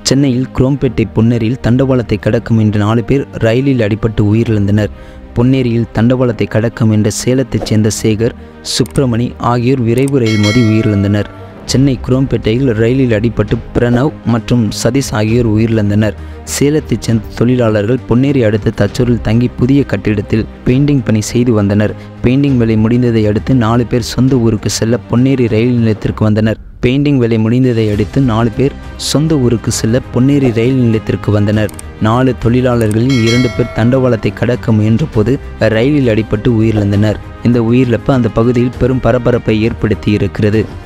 சென்னையில் குரோம்பேட்டை பொன்னேரியில் தண்டவாளத்தை கடக்க முயன்ற நாலு பேர் ரயிலில் அடிபட்டு உயிரிழந்தனர் பொன்னேரியில் தண்டவாளத்தை கடக்க முயன்ற சேலத்தைச் சேர்ந்த சேகர் சுப்பிரமணி ஆகியோர் விரைவு ரயில் மோதி உயிரிழந்தனர் சென்னை குரோம்பேட்டையில் ரயிலில் அடிபட்டு பிரணவ் மற்றும் சதீஷ் ஆகியோர் உயிரிழந்தனர் சேலத்தைச் சேர்ந்த தொழிலாளர்கள் பொன்னேரி அடுத்த தச்சூரில் தங்கி புதிய கட்டிடத்தில் பெயிண்டிங் பணி செய்து வந்தனர் பெயிண்டிங் வேலை முடிந்ததை அடுத்து நாலு பேர் சொந்த ஊருக்கு செல்ல பொன்னேரி ரயில் நிலையத்திற்கு வந்தனர் பெயிண்டிங் வேலை முடிந்ததை அடுத்து நாலு பேர் சொந்த ஊருக்கு செல்ல பொன்னேரி ரயில் நிலையத்திற்கு வந்தனர் நாலு தொழிலாளர்களில் இரண்டு பேர் தண்டவாளத்தை கடக்க முயன்றபோது ரயிலில் அடிபட்டு உயிரிழந்தனர் இந்த உயிரிழப்பு அந்த பகுதியில் பெரும் பரபரப்பை ஏற்படுத்தி இருக்கிறது